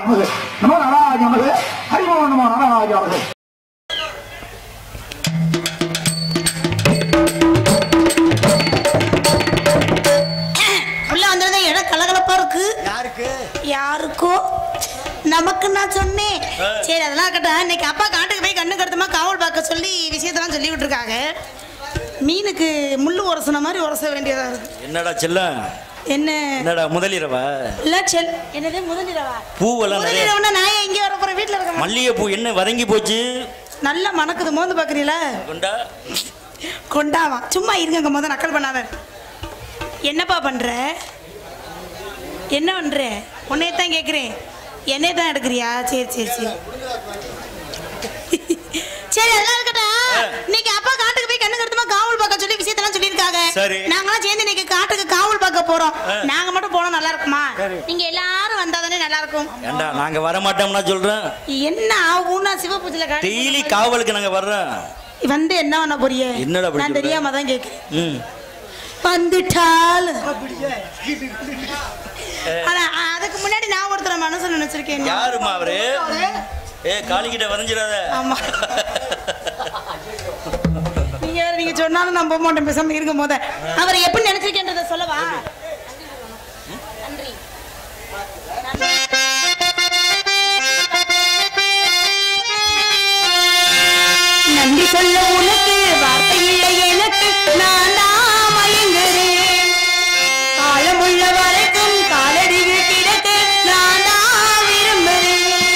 நமது நமோ நாராஜ நமது ஹரிமோ நமோ நாராஜ நமது உள்ள வந்திருந்த இடம் கலகலப்பா இருக்கு யாருக்கு யாருக்கோ நமக்கு நான் சொன்னேன் சரி அதெல்லாம் இருக்கட்டும் இன்னைக்கு அப்பா காட்டுக்கு போய் கண்ணு கருத்துமா காவல் பார்க்க சொல்லி விஷயத்தெல்லாம் சொல்லி விட்டுருக்காங்க மீனுக்கு முள்ளு உரசுன மாதிரி உரச வேண்டியதா இருக்கு என்னடா செல்லம் என்ன என்னடா முதலிரவா இல்ல செல் என்னது முதலிரவா பூவெல்லாம் நிறைய முதலிரவுனா நான் ஏன் இங்கே வர போறேன் வீட்டுல இருக்க மல்லிகைப்பூ என்ன வதங்கி போச்சு நல்லா மணக்குது மோந்து பாக்குறீங்களா கொண்டா கொண்டாவா சும்மா இருங்க முத நக்கல் பண்ணாத என்னப்பா பண்ற என்ன பண்ற உன்னைய தான் கேட்குறேன் என்னைய தான் எடுக்கிறியா சரி சரி சரி சரி அதெல்லாம் இருக்கட்டும் இன்னைக்கு அப்பா காட்டுக்கு போய் கண்ணு கருத்துமா காவல் பார்க்க சொல்லி விஷயத்தெல்லாம் சொல்லியிருக்காங்க சரி. நாங்களாம் சேர்ந்து இன்னைக்கு காட்டுக்கு காவல் பார்க்க போறோம் ஆ. நாங்க மட்டும் போனா நல்லா இருக்குமா சரி. நீங்க எல்லாரும் வந்தாதானே நல்லா இருக்கும் ஏண்டா நாங்க வர மாட்டோம்னா சொல்றேன் என்ன ஆகும்னா சிவபூஜையில காட்டு டெய்லி காவலுக்கு நாங்க வர்றோம் வந்து என்ன பண்ண போறிய என்னடா அப்படி நான் சொல்ற? தெரியாம தான் கேட்கிறேன் ம் வந்துட்டால் ஆனா அதுக்கு முன்னாடி நான் ஒருத்தர மனசு நினைச்சிருக்கேன் யாருமா அவரு ஏ காளிக்கிட்ட வரைஞ்சிடாத ஆமா நீங்க வேற நீங்க சொன்னாலும் நம்ப மாட்டேன் பேசாம இருக்கும் போத அவரை எப்படி நினைச்சிருக்கேன்றத சொல்லவா நன்றி நன்றி சொல்ல உனக்கு வார்த்தை இல்லை எனக்கு நான் தான் மயங்குறேன் காலமுள்ள வரைக்கும் காலடியில் கிடக்க நான் தான் விரும்புகிறேன்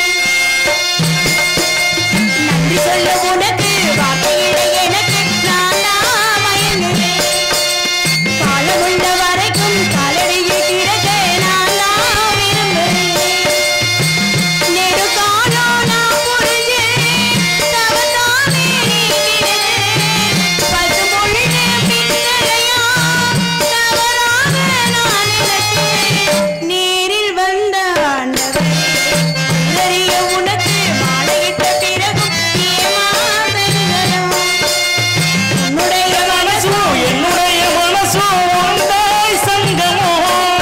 நன்றி சொல்ல உனக்கு வார்த்தை இல்லை எனக்கு நான் தான் மயங்குறேன் காலமுள்ள வரைக்கும் காலடியில் கிடக்க நான் தான் விரும்புகிறேன் நெடுகாலம் நான் புரிஞ்சேன் தவத்தானே நீக்கிறேன் பசுமொழி பித்தளையா தவறாக நான் நினைத்தேன் நேரில் வந்த ஆண்டவரே நிறைய உனக்கு மாலையிட்ட பிறகும் ஏமாறுகிறோம் உன்னுடைய மனசும் என்னுடைய மனசும் ஒன்றாய் சங்கமோ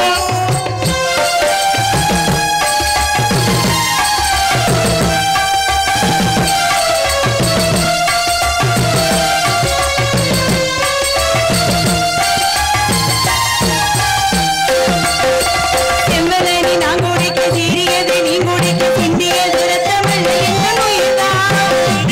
செம்பனி நான் குடிக்க சீரியது நீ குடிக்க சிந்தியது ரத்தமல்ல எங்கள் உயிர்தான்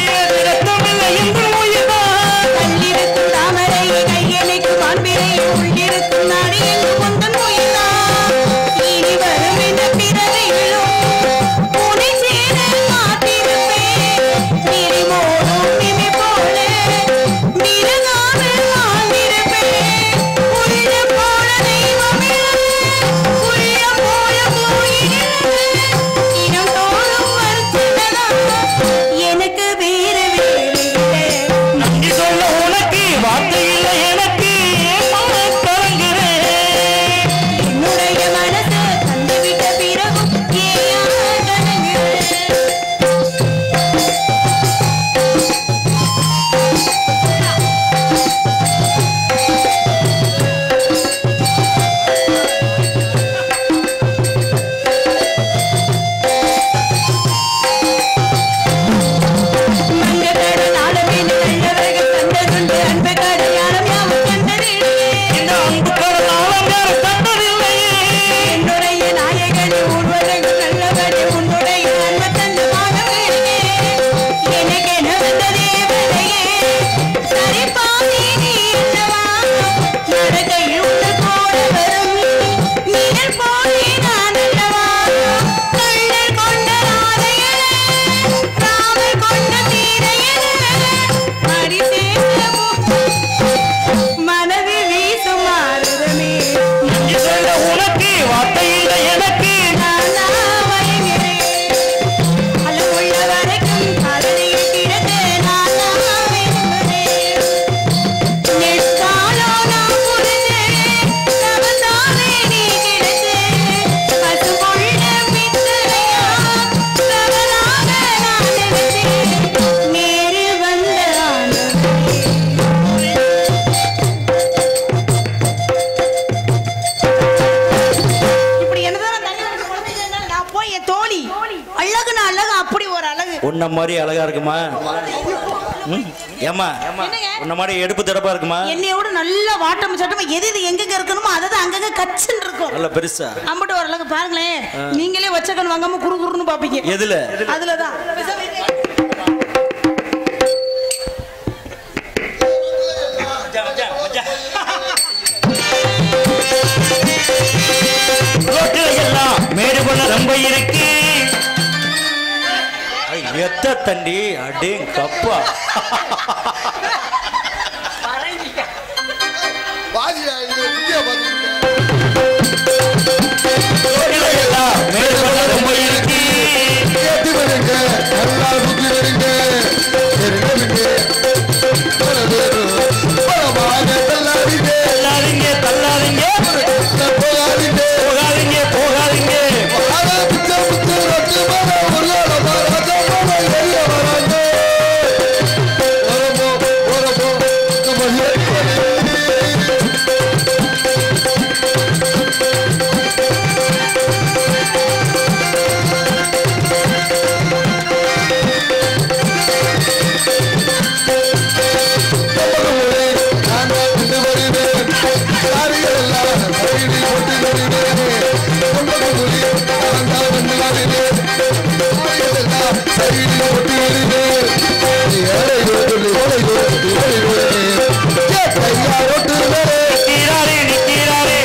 கண்ணிருக்கும் தாமரை கையணைக்கும் மாண்பினை உள்ளிருக்கும் நாடு எங்கும் உந்தன் உயிர்தான் இனி வரும் இந்த பிறவிகளும் உன்னை சேர காத்திருப்பேன் நீரி மோதும் நிமி போல விலகாமல் வாழ்ந்திருப்பேன் உள்ள போல தெய்வமே உள்ள போல போயிடுது இனம் தோறும் வருத்ததா எனக்கு வேறு வேறு இல்லை நன்றி சொல்ல உனக்கு வார்த்தை இல்லை எனக்கு ஏமா கலங்குறேன் என்னுடைய மனசு தந்துவிட்ட பிறகும் ஏயா கலங்குகிறேன் மங்கக்கடல் நாளவேல் நல்லவர்கள் கண்டதுண்டு அன்பு கடையாளம் யாவும் கண்டதில்லையே இந்த அன்பு கடலாளங்கார கண்டதில்லையே என்னுடைய நாயகனே உருவதங்கள் நல்லவனே உன்னுடைய அன்பு தந்து வாழவேனே எனக்கென வந்த தேவதையே சரிபாதி நீ அல்லவா நடக்கையில் உடல் போட வரும் நிழல் போலே நான் அல்லவா கள்ளர் கொண்ட ராதையனே ராமர் கொண்ட சீதையனே அடி மனது வீசும் மாறுதமே நன்றி சொல்ல உனக்கு வார்த்தை இல்லை எனக்கு நேரில் வந்த ஆனந்தமே இப்படி என்னதான் நான் தண்ணி குடிச்சு குழந்தைங்க இருந்தாலும் நான் போய் என் தோழி அழகுனா அழகு அப்படி ஒரு அழகு உன்ன மாதிரி அழகா இருக்குமா ம்? ஏம்மா என்னங்க? உன்ன மாதிரி எடுப்பு தடப்பா இருக்குமா என்னையோட நல்லா வாட்டம் சட்டமா எது எது எங்கெங்க இருக்கணுமோ அதை தான் அங்கங்க கச்சுன்னு இருக்கும் நல்ல பெருசா அம்பட்டு ஒரு அழகு பாருங்களேன் நீங்களே வச்ச கண் வாங்காம குறு குறுன்னு பாப்பீங்க எதுல அதுலதான் ரோட்டுல எல்லாம் மேடு பண்ண ரொம்ப இருக்கு ஐ, எத்த தண்டி அடே கப்பா பாதியா இது இந்தியா பாத்துக்கிட்டேன் ரோட்டுல எல்லாம் மேடு பண்ண ரொம்ப இருக்கு கேட்டு வருங்க நல்லா சுத்தி வருங்க தெரிஞ்சவங்க பல பேரும் பலமாக தள்ளாதீங்க தள்ளாதீங்க தள்ளாதீங்க போகாதீங்க போகாதீங்க போகாதீங்க ஆனா பிச்சை பிச்சை ரொட்டு மேல ஒரு ஆளை பாராட்ட மேல வெளிய வராங்க வரப்போ வரப்போ நம்ம ஏறி நிக்கிறாரே நிக்கிறாரே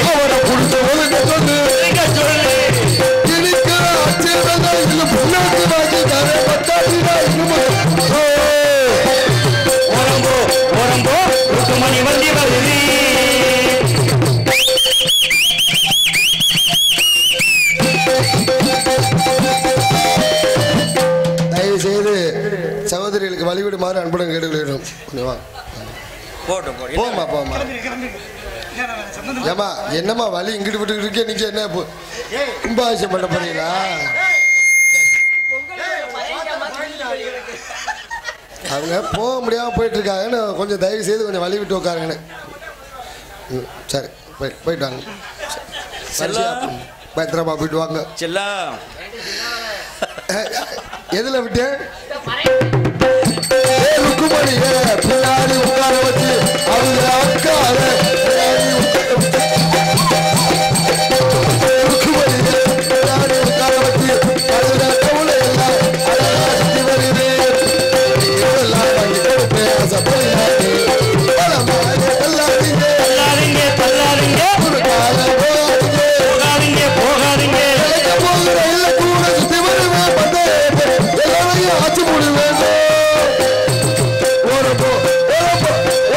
எங்க சொல்லு ஓரம்போ ஓரம்போ ருக்குமணி வண்டி வருது தயவு செய்து சகோதரிகளுக்கு வழிவிடுமாறு அன்புடன் கேட்டுக்கொள்கிறோம் ஓகேவா? போட்டு போடு போம்மா போம்மா ஏமா என்னம்மா வழி இங்கிட்டு விட்டு இருக்கே நீங்க என்ன இப்போ கும்பாபிஷேகம் பண்ண போறீங்களா அவங்க போக முடியாம போயிட்டு இருக்காங்கன்னு கொஞ்சம் தயவு செய்து கொஞ்சம் வழி விட்டு உட்காருங்கன்னு ம், சரி போய் போயிட்டு வாங்க சரியா பத்திரமா போயிட்டு வாங்க செல்லா எதுல விட்டு ஏய், ருக்குமணி, ஏய், பின்னாடி உட்கார வச்சு அவங்க அக்கார பின்னாடி உட்கார வச்சு. ஏய், ருக்குமணி, ஏய், பின்னாடி உட்கார வச்சு அதுல கவுளை எல்லாம் அழகா சுத்தி வருது. இதெல்லாம் வாங்கி கொடுத்து ஆசைப்படுறாங்க. பலமாக தள்ளாதீங்க, தள்ளாதீங்க தள்ளாதீங்க குறுக்கால போகாதீங்க. போகாதீங்க போகாதீங்க இழைக்க போகிற இல்ல கூட சுத்தி வருவேன் பந்தயத்தை எல்லாரையும் ஆட்சி முடிவேன் ஓரப்போ ஓரப்போ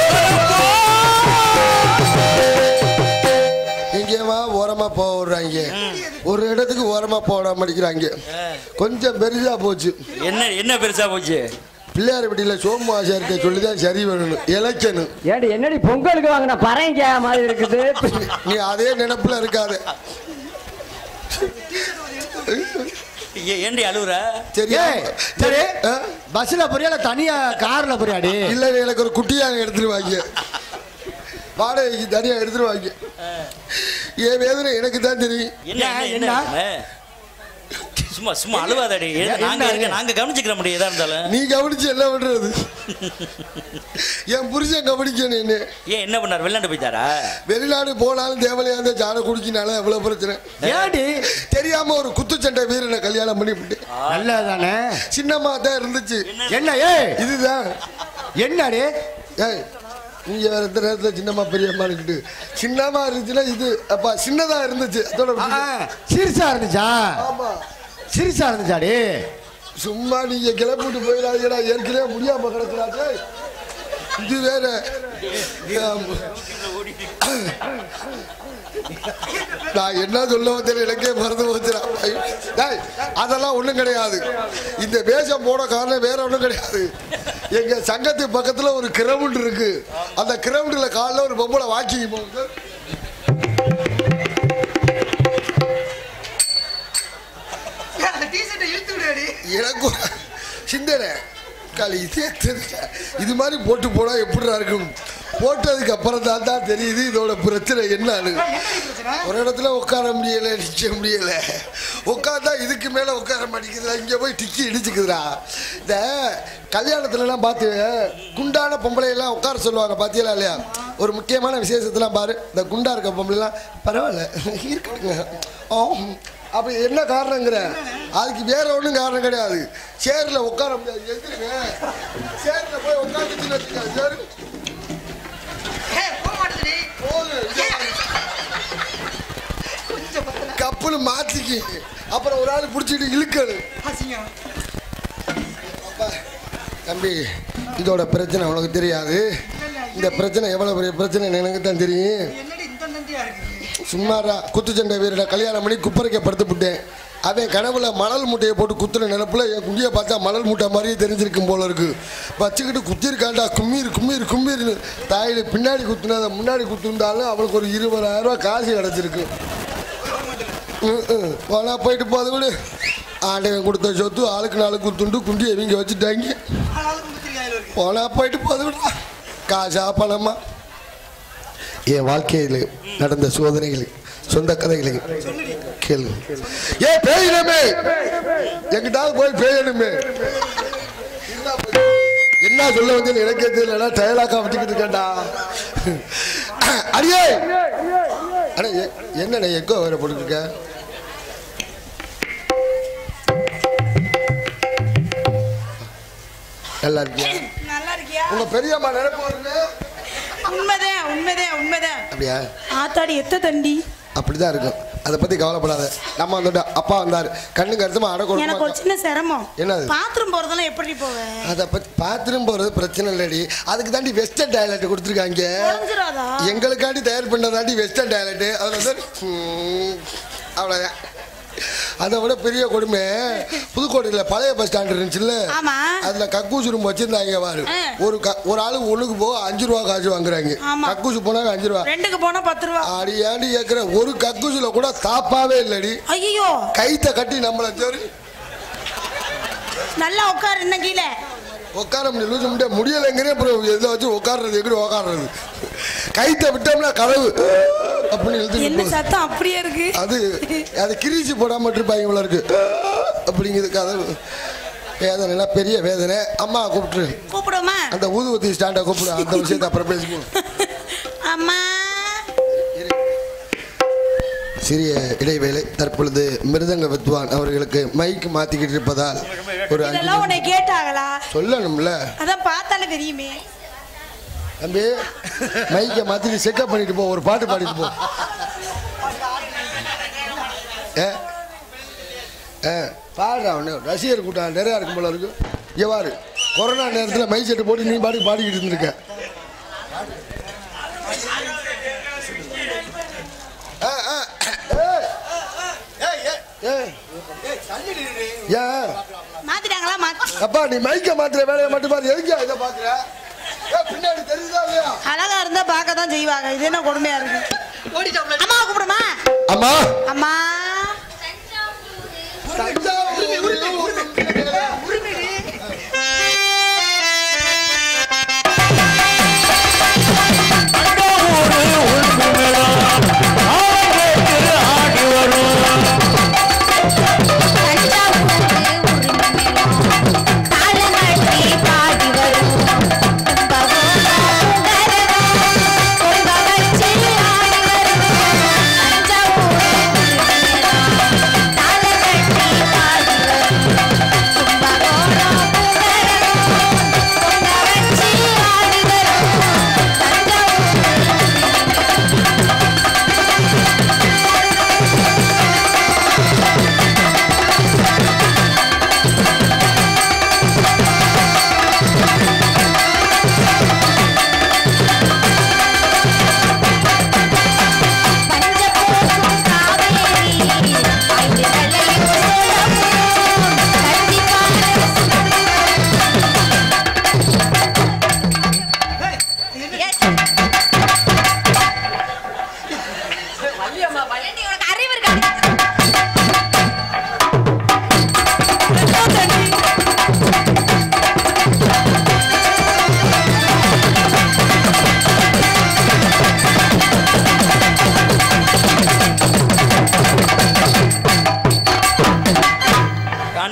எங்கேயமா ஓரமா போக விடுறாங்க ஒரு இடத்துக்கு ஓரமா போட மாட்டேங்கிறாங்க கொஞ்சம் பெருசா போச்சு என்ன என்ன பெருசா போச்சு பிள்ளையார் வீட்டில் சோமு ஆசாரிட்ட சொல்லிதான் சரி வேணும் இலக்கணும் ஏடி என்னடி பொங்கலுக்கு வாங்கின பறைங்க மாதிரி இருக்குது நீ அதே நினைப்புல இருக்காது ஏ- ஏண்டி அழுவுற சரியா சரி ஆ? பஸ்ல போறியா இல்ல தனியா கார்ல போறியாடி இல்ல எனக்கு ஒரு குட்டியாக எடுத்துருவாங்க வாடகைக்கு தனியா எடுத்துருவாங்க என் வேதனை எனக்கு தான் தெரியும் என்ன என்ன என்ன என்ன? என்ன? சும்மா சும்மா அழுவாதடி என்ன- நாங்க என்ன? இருக்க நாங்க கவனிச்சுக்கிற முடியும் எதா இருந்தாலும் நீ கவனிச்சு என்ன பண்றது என் புருஷன் கவனிக்கணும் என்ன ஏன் என்ன பண்ணார் வெளிநாட்டு போயிட்டாரா வெளிநாடு போனாலும் தேவலையா இருந்த சாண குடிக்கினால எவ்வளவு பிரச்சனை ஏடி தெரியாம ஒரு குத்துச்சண்டை வீரனை கல்யாணம் பண்ணி விட்டு நல்லதானே சின்னம்மா தான் இருந்துச்சு என்ன ஏய் இதுதான் என்னடி ஏய் நீங்க வேற எந்த நேரத்துல சின்னம்மா பெரியம்மா இருக்கிட்டு சின்னம்மா இருந்துச்சுன்னா இது அப்பா சின்னதா இருந்துச்சு அதோட ஆ, விட்டுட்டு. ஆ, சிரிசா இருந்துச்சா ஆமா சிரிசா இருந்துச்சாடி சும்மா நீங்க கிளப்பிட்டு போயிடாதீங்கடா ஏற்கனவே முடியாம கிடக்குறாங்க இது வேற ஆமா. நான் என்ன சொல்ல வந்தேன் எனக்கே மறந்து போச்சுடா டேய், அதெல்லாம் ஒண்ணும் கிடையாது இந்த வேஷம் போட காரணம் வேற ஒண்ணும் கிடையாது எங்க சங்கத்து பக்கத்துல ஒரு கிரவுண்ட் இருக்கு அந்த கிரவுண்ட்ல காலைல ஒரு பொம்பளை வாக்கிங் போகுது எனக்கு ஒரு சிந்தனை காலி இதே தெரியல இது மாதிரி போட்டு போனா எப்படிடா இருக்கும் போட்டதுக்கு அப்புறம் தான் தான் தெரியுது இதோட பிரச்சனை என்னன்னு ஒரு இடத்துல உட்கார முடியல நிக்க முடியல உட்காந்தா இதுக்கு மேல உட்கார மாட்டேங்குதுடா இங்க போய் டிக்கி இடிச்சுக்குதுடா இந்த கல்யாணத்துலலாம் பார்த்து குண்டான பொம்பளை எல்லாம் உட்கார சொல்லுவாங்க பாத்தியலா இல்லையா ஒரு முக்கியமான விசேஷத்தெல்லாம் பாரு இந்த குண்டா இருக்க பொம்பளைலாம் பரவாயில்ல இருக்குங்க ஆ அப்படி என்ன காரணங்கிற அதுக்கு வேற ஒன்றும் காரணம் கிடையாது சேர்ல உட்கார முடியாது எதுங்க சேர்ல போய் உட்காந்துச்சுன்னு வச்சுக்க சேரு போதும். கப்புன்னு மாத்திக்கி அப்புறம் ஒரு ஆள் பிடிச்சிட்டு இழுக்கணும் அப்பா, தம்பி இதோட பிரச்சனை உனக்கு தெரியாது இந்த பிரச்சனை எவ்வளவு பெரிய பிரச்சனை எனக்கு தான் தெரியும் சும்மாரா குத்துச்சண்டை வீரரை கல்யாணம் பண்ணி குப்பரைக்க படுத்து விட்டேன் அவன் கனவுல மணல் மூட்டையை போட்டு குத்துன நினப்புல என் குண்டியை பார்த்தா மணல் மூட்டை மாதிரியே தெரிஞ்சிருக்கும் போல இருக்கு வச்சுக்கிட்டு குத்திருக்காண்டா கும்மீர் கும்மீர் கும்மீர்னு தாயில பின்னாடி குத்துனதை முன்னாடி குத்துருந்தாலும் அவளுக்கு ஒரு இருபதாயிரம் ரூபாய் காசு கிடச்சிருக்கு ம், ம். போனா போயிட்டு போது விடு ஆண்டவன் கொடுத்த சொத்து ஆளுக்கு நாலு குத்துண்டு குண்டி இவங்க வச்சுட்டாங்க போனா போயிட்டு போது விடு காசா பணமா என் வாழ்க்கையில் நடந்த சோதனைகள் சொந்த கதைகளை கேளு ஏ பேயினமே எங்கிட்டாவது போய் பேயணுமே என்ன சொல்ல வந்து எனக்கே தெரியலடா டயலாக்கா வச்சுக்கிட்டு இருக்கேன்டா அடியே அட எ- என்னண்ணே எக்கோ வேற போட்டுருக்க நல்லா இருக்கியா நல்லா இருக்கியா உங்க பெரியம்மா நினைப்பு வருது உண்மைதான் உண்மைதான் உண்மைதான் அப்படியா ஆத்தாடி எத்த தண்டி அப்படிதான் இருக்கும் அதை பத்தி கவலைப்படாத நம்ம வந்துட்டோம் அப்பா வந்தாரு கண்ணு கருத்துமா அட எனக்கு ஒரு கொடுக்க சின்ன சிரமம் என்னது? பாத்ரூம் போறதெல்லாம் எப்படி போவேன் அதை பத்தி பாத்ரூம் போறது பிரச்சனை இல்லடி அதுக்கு தாண்டி வெஸ்டர்ன் டாய்லெட் கொடுத்துருக்காங்க உடஞ்சிராதா எங்களுக்காண்டி தயார் பண்ணதாண்டி வெஸ்டர்ன் டாய்லெட் அதில் வந்து ம், அவ்வளோதான் அதை விட பெரிய கொடுமை புதுக்கோட்டையில் பழைய பஸ் ஸ்டாண்ட் இருந்துச்சுல்ல ஆமா. அதில் கக்கூசு ரூம் வச்சிருந்தாங்க பாரு ஆ. ஒரு க ஒரு ஆளு ஒண்ணுக்கு போக அஞ்சு ரூபா காசு வாங்குறாங்க ஆமா. கக்கூசு போனாங்க அஞ்சு ரூபா ரெண்டுக்கு போனா பத்து ரூபா அடி ஏண்டி கேட்குற ஒரு கக்கூசுல கூட தாப்பாவே இல்லடி ஐயோ கைத்தை கட்டி நம்மளை சரி நல்லா உட்காரு இன்னும் கீழே உட்கார முடியல லூசு முடிய முடியலைங்கிறே அப்புறம் இதில் வச்சு உட்கார்றது எப்படி உட்கார்றது கைத்தை விட்டோம்னா கதவு அப்படின்னு என்ன எழுதி சத்தம் அப்படியே இருக்கு அது அது கிரீச்சி போடாம இருப்பாங்க இவ்வளோ இருக்கு அப்படிங்கிறது கதவு வேதனைனா பெரிய வேதனை அம்மா கூப்பிட்டுரு கூப்பிடுமா அந்த ஊதுவத்தி ஸ்டாண்டை கூப்பிடு அந்த விஷயத்தை அப்புறம் பேசிக்குவோம் அம்மா சிறிய இடைவேளை தற்பொழுது மிருதங்க வித்வான் அவர்களுக்கு மைக் மாத்திக்கிட்டு இருப்பதால் ஒரு அஞ்சு இதெல்லாம் உன்னை கேட்டாங்களா சொல்லணும்ல அதான் பார்த்தாலே தெரியுமே தம்பி மைக்கை மாத்தி செக்கப் பண்ணிட்டு போ ஒரு பாட்டு பாடிட்டு போ ஏ ஏ பாடுறா ஒன்று ரசிகர் கூட்டம் நிறையா இருக்கும் போல இருக்கு எவ்வாறு கொரோனா நேரத்தில் மை செட்டு போட்டு நீ பாடி பாடிக்கிட்டு இருந்திருக்க ஆ, ஆ, ஏய், ஏய், ஏன் மாத்திட்டாங்களா மாத்தி அப்பா நீ மைக்க மாத்துற வேலையை மட்டும் பாரு எதுக்கு இதை பாக்குற ஏய், பின்னாடி தெரியுதா இல்லையா அழகா இருந்தா பார்க்க தான் செய்வாங்க இது என்ன கொடுமையா இருக்கு அம்மா கூப்பிடுமா அம்மா அம்மா தஞ்சாவூர்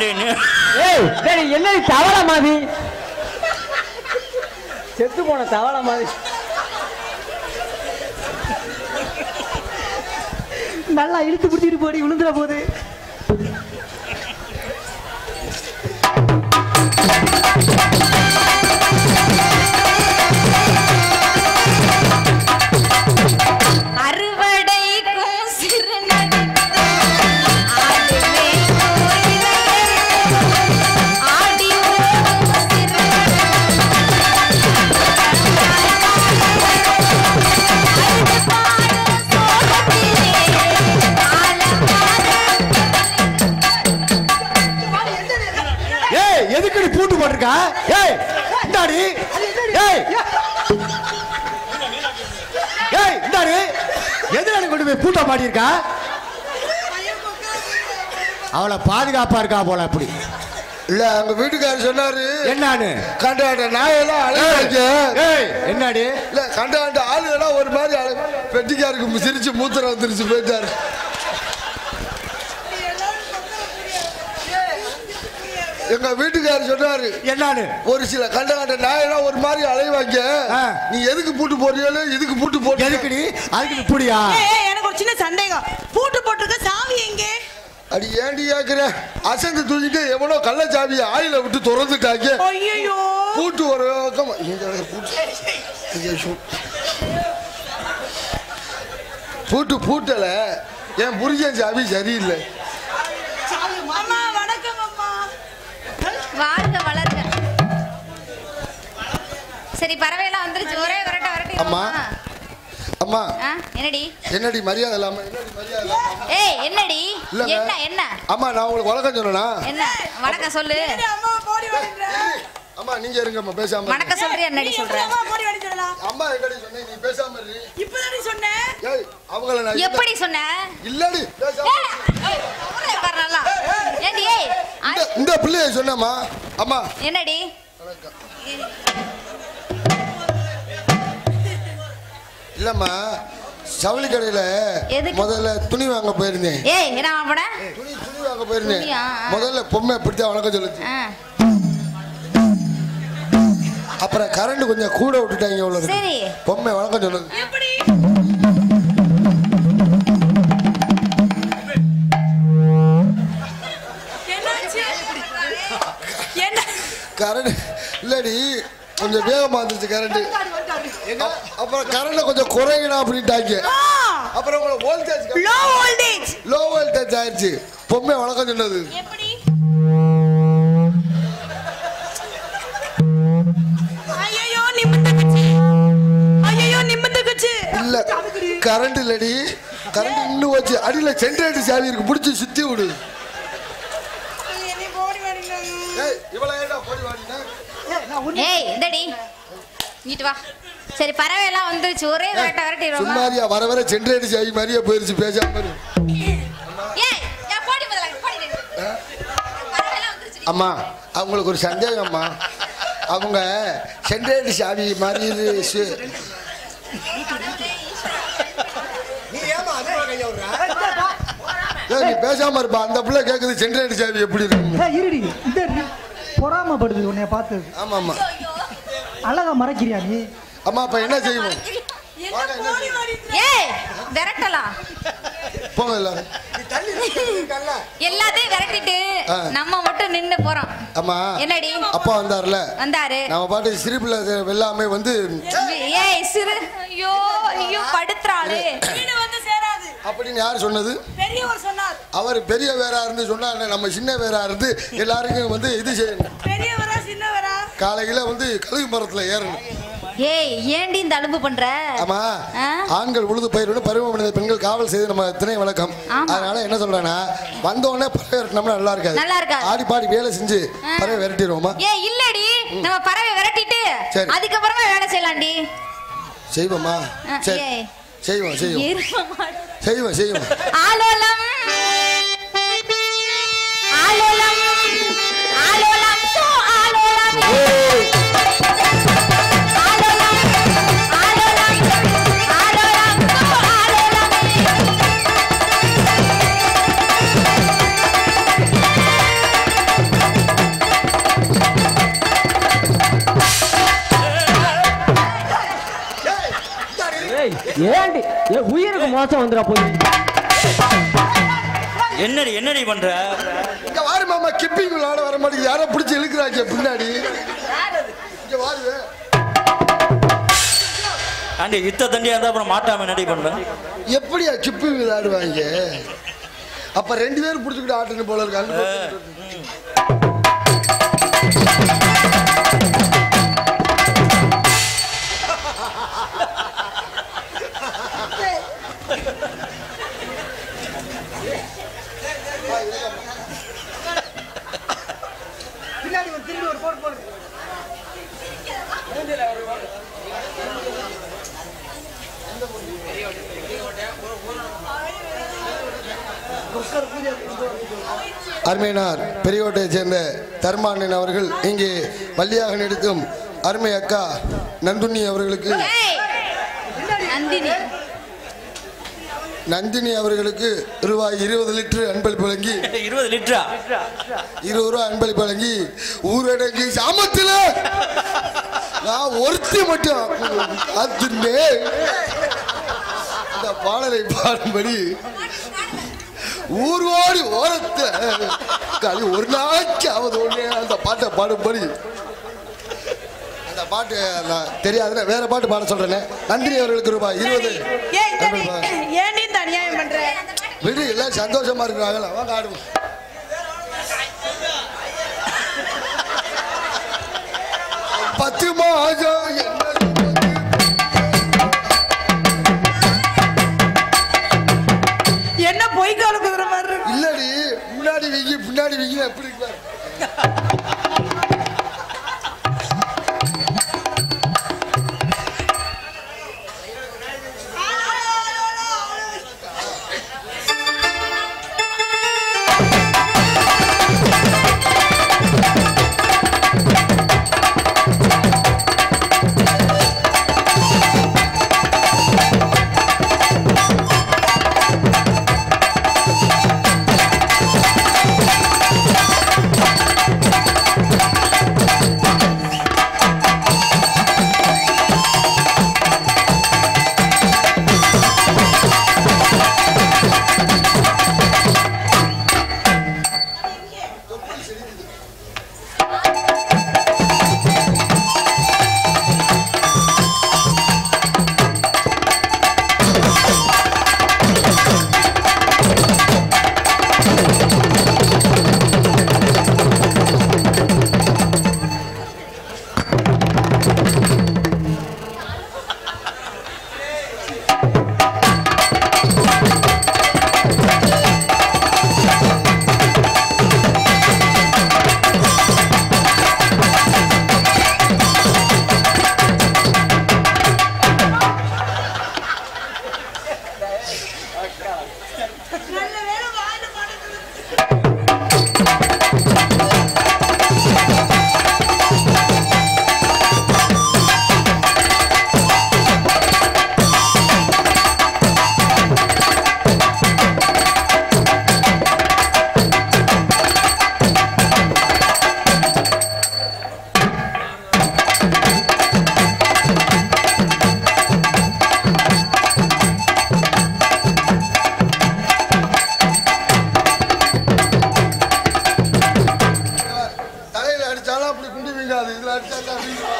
மாட்டேன்னு ஏய் சரி என்ன தவளை மாதிரி செத்து போன தவளை மாதிரி நல்லா இழுத்து பிடிச்சிட்டு போடி விழுந்துற போது அறுவடைக்கும் சிறு ஆடுமே ஆடி ஓடும் சிறு ஏய் எதுக்கு நீ பூட்டு போட்டிருக்கா ஏய் இந்தாடி ஏய் ஏய் இந்தாடி எதுல கொண்டு போய் பூட்ட மாட்டியிருக்கா அவளை பாதுகாப்பா இருக்கா போல அப்படி இல்ல அவங்க வீட்டுக்காரர் சொன்னாரு என்னான்னு கண்டாட்ட நாயெல்லாம் அழைக்க ஏய் என்னடி இல்ல கண்டாட்ட ஆளுகெல்லாம் ஒரு மாதிரி அழ பெட்டிக்காருக்கு சிரிச்சு மூத்திரம் வந்துருச்சு போயிட்டாரு எங்க வீட்டுக்காரர் சொன்னாரு என்னான்னு ஒரு சில கண்ட கண்ட நாயெல்லாம் ஒரு மாதிரி அலைவாங்க ஆ. நீ எதுக்கு பூட்டு போடுறியோ இதுக்கு பூட்டு போடு எதுக்குடி அதுக்கு நீ இப்படியா ஏய், ஏய், எனக்கு ஒரு சின்ன சந்தேகம் பூட்டு போட்டிருக்க சாவி எங்கே அடி ஏண்டி கேக்குற அசந்து தூக்கிட்டு எவனோ கள்ளச்சாவியை ஆயில விட்டு திறந்துட்டாங்க ஐயோ பூட்டு ஒரு பக்கம் இந்த இடத்துல பூட்டு ஐயோ, ஷூ. பூட்டு பூட்டல என் புரிஞ்சன் சாவி சரியில்லை அம்மா வணக்கம் அம்மா வாழ்க வளர்க சரி பறவையெல்லாம் வந்துருச்சு ஒரே விரட்ட விரட்டி அம்மா. அம்மா ஆ, என்னடி என்னடி மரியாதை இல்லாம என்னடி மரியாதை இல்லாம ஏய் என்னடி இல்லங்க. என்ன என்ன அம்மா நான் உங்களுக்கு வழக்கம் சொன்னேனா என்ன வணக்கம் சொல்லு ஏய், அம்மா போடி வாடின்ற அம்மா நீங்க இருங்கம்மா பேசாம இருங்க. வணக்கம் சொல்றியா என்னடி நீ சொல்ற எப்படி அம்மா போடி வாடி சொல்லலாம் அம்மா எங்கடி சொன்னேன் நீ பேசாம இரு இப்பதானே சொன்னேன் ஏய் அவங்கள நான் என்ன- எப்படி சொன்ன இல்லடி பேசாம ஏய், ஏய், ஊரே பாரு நல்லா ஏண்டி ஏய் ஆ, இந்த இந்த பிள்ளைய சொன்னம்மா அம்மா என்னடி இல்லம்மா ஜவுளி கடையில எதுக்கு? முதல்ல துணி வாங்க போயிருந்தேன் ஏய் என்ன வாங்கட துணி துணி வாங்க போயிருந்தேன் துணியா? முதல்ல பொம்மை இப்படித்தான் வணக்கம் சொல்லுச்சு ஆ அப்புறம் கரண்ட் கொஞ்சம் கூட விட்டுட்டாங்க இவ்வளவு சரி. பொம்மை வணக்கம் சொல்லுது எப்படி என்னாச்சு என்ன கரண்ட் இல்லடி கொஞ்சம் வேகமா இருந்துச்சு கரண்ட் அப்புறம் கரண்ட் கொஞ்சம் குறையணும் அப்படின்ட்டாங்க அப்புறம் உங்களை voltage low voltage low voltage ஆயிடுச்சு பொம்மை வணக்கம் சொன்னது எப்படி ஐயோ நிமிந்துக்குச்சு ஐயோ நிமிந்துக்குச்சு இல்ல கரண்ட் இல்லடி கரண்ட் இன்னும் வச்சு அடியில ஜென்ரேட்டர் சாவி இருக்கு பிடிச்சி சுத்தி விடு என்னை போடி வாடிங்க ஏய் இவ்வளவு ஏடா போடி வாடினா ஏய் இந்தடி இங்கிட்டு வா சரி பறவையெல்லாம் வந்துருச்சு ஒரே விரட்ட விரட்டிடுவோமா சும்மாரியா வர வர ஜென்ரேட்டர் சாவி மாதிரியே போயிருச்சு பேசாம இரு. ஏய் ஏன் போடி முதல்ல போடி பறவையெல்லாம் வந்துருச்சு அம்மா அவங்களுக்கு ஒரு சந்தேகம்மா அவங்க ஜென்ரேட்டர் சாவி மாதிரி இது சு- ஏய், நீ பேசாம இருப்பா அந்த பிள்ளை கேக்குது ஜென்ரேட்டர் சாவி எப்படி இருக்கு ஏய், இருடி இந்த இரு. பொறாமைப்படுது உன்னைய பார்த்தது ஆமா ஆமா அழகா மறைக்கிறியா நீ அம்மா அப்ப என்ன செய்வோம் என்ன போடி வாடின்ற ஏய் விரட்டலாம் போங்க எல்லாரும் எல்லாத்தையும் விரட்டிட்டு ஆ. நம்ம மட்டும் நின்னு போறோம் அம்மா என்னடி அப்பா வந்தார்ல வந்தாரு நம்ம பாட்டு சிரிப்புல எல்லாமே வந்து ஏய் சிறு ஐயோ ஐயோ படுத்துறாளே வீடு வந்து சேராது அப்படின்னு யார் சொன்னது பெரியவர் சொன்னார் அவர் பெரிய வேறா இருந்து சொன்னா என்ன, நம்ம சின்ன வேறா இருந்து எல்லாருக்கும் வந்து இது செய்யணும் பெரியவரா சின்னவரா காலையில வந்து கழுகு மரத்துல ஏறணும் ஏய் ஏண்டி இந்த அலும்பு பண்ற ஆமா ஆ? ஆண்கள் உழுது பயிரோடு பருவமடைந்த பெண்கள் காவல் செய்து நம்ம திணை வழக்கம் ஆமா. அதனால என்ன சொல்றேன்னா வந்த உடனே பறவை விரட்டினோம்னா நல்லா இருக்காது நல்லா இருக்காது. ஆடி பாடி வேலை செஞ்சு ஆ. பறவை விரட்டிடுவோமா ஏய் இல்லடி நம்ம பறவை விரட்டிட்டு சரி. அதுக்கப்புறமா வேலை செய்யலாம்டி செய்வோமா ஆ, சரி ஏய். செய்வோம் செய்வோம் இருக்க மாட்டேன். செய்வோம் செய்வோம் ஆலோலம் ஆலோலம் ஆலோலம் சோ ஆலோலம் ஆலோலம் ஆலோலம் ஆலோலம் சோ ஆலோலம் ஏண்டி ஏ உயிருக்கு மோசம் வந்துடா போய் என்னடி என்னடி பண்ற இங்க வாரு மாமா கிப்பிங் விளையாட வர மாட்டேங்குது யாரோ பிடிச்சி இழுக்கிறாங்க பின்னாடி இங்க வாரு ஆண்டி யுத்த தண்டியா இருந்தா அப்புறம் மாட்டாம என்னடி பண்ற எப்படியா கிப்பிங் விளையாடுவாங்க அப்ப ரெண்டு பேரும் பிடிச்சிக்கிட்டு ஆட்டுன்னு போல இருக்காங்க பின்னாடி ஒரு திரும்பி ஒரு போடு போடு அருமையினார் பெரியகோட்டையை சேர்ந்த தர்மானன் அவர்கள் இங்கே வள்ளியாக நடித்தும் அருமை அக்கா நந்துண்ணி அவர்களுக்கு ஏய் நந்தினி நந்தினி அவர்களுக்கு ரூபாய் இருபது லிட்டர் அன்பளிப்பு வழங்கி இருபது லிட்டரா இருபது ரூபாய் அன்பளிப்பு வழங்கி ஊரடங்கு சாமத்துல நான் ஒருத்தி மட்டும் அதுன்னே இந்த பாடலை பாடும்படி ஊர்வாடி ஓரத்தை காலி ஒரு நாளைக்கு ஆவது ஒண்ணே அந்த பாட்டை பாடும்படி அந்த பாட்டு நான் தெரியாதுன்னா வேற பாட்டு பாட சொல்றேனே நந்தினி அவர்களுக்கு ரூபாய் இருபது ஏன் இந்த நீ- அன்பளிப்பு. ஏன் நீ இந்த அநியாயம் பண்ற விடு எல்லாம் சந்தோஷமா இருக்கிறாங்களா வாங்க ஆடுவோம் பத்து மாதம் என்ன என்ன பொய்க்கால குதிரை மாதிரி இருக்கு இல்லடி முன்னாடி வீங்கி பின்னாடி வீங்கி எப்படி இருக்கு பாரு. தலையில அடிச்சாலும் அப்படி குண்டு வீங்காது இதுல அடிச்சா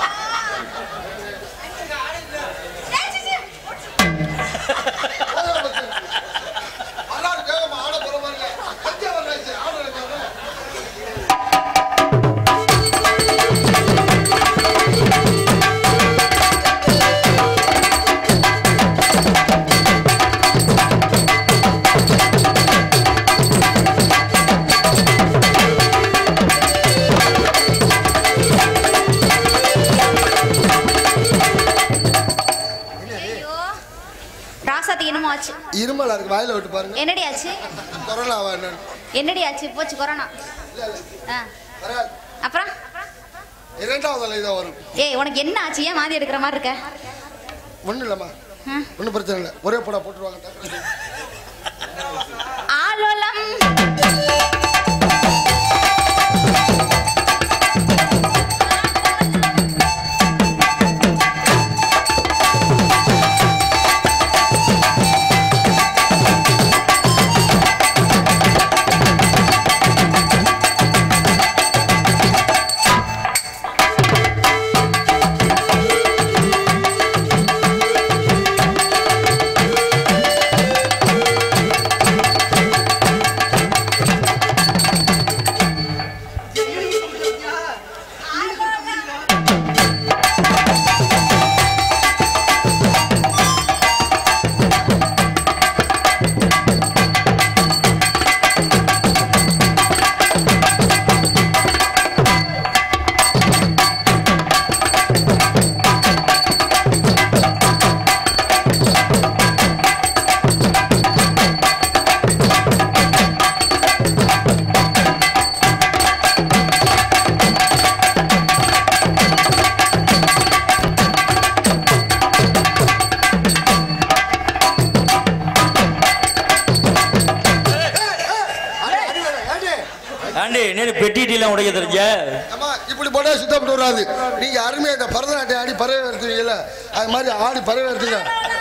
ஐயோ ராசாத்தி என்னமோ ஆச்சு இருமலா இருக்கு வாயில விட்டு பாருங்க என்னடி ஆச்சு கொரோனாவா என்னன்னு என்னடி ஆச்சு போச்சு கொரோனா ஆ வராது. அப்புறம் இரண்டாவது அலை தான் வரும் ஏய் உனக்கு என்ன ஆச்சு ஏன் மாதி எடுக்கிற மாதிரி இருக்க ஒண்ணும் இல்லம்மா ஆ? ஒன்றும் பிரச்சனை இல்லை ஒரே படா போட்டுருவாங்க டக்குனு. ஆலோலம் ஏண்டி நீ பெட்டிட்டிலாம் உடைக்க தெரிஞ்ச அம்மா இப்படி போட்டா சுத்தப்பட்டு வராது நீங்க அருமையா இந்த பரதநாட்டியம் ஆடி பறவை எடுத்துவீங்கல்ல அது மாதிரி ஆடி பறவை எடுத்துங்க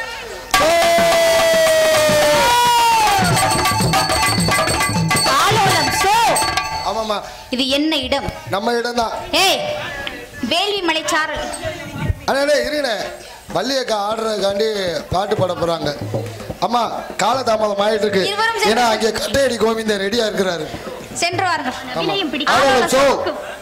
ஆலோலம் சோ ஆமாம்மா இது என்ன இடம் நம்ம இடம் தான் ஏய் வேள்வி மலைச்சாரல் அண்ணே இருங்கண்ணே வள்ளியக்கா ஆடுறதுக்காண்டி பாட்டு பாட போறாங்க அம்மா காலதாமதம் ஆயிட்டு இருக்கு இருவரும் சேர்ந்து- ஏன்னா அங்கே கட்டையடி கோவிந்தன் ரெடியா இருக்கிறாரு சென்று வாருங்கள் ஆமா. ஆலோலம் சோ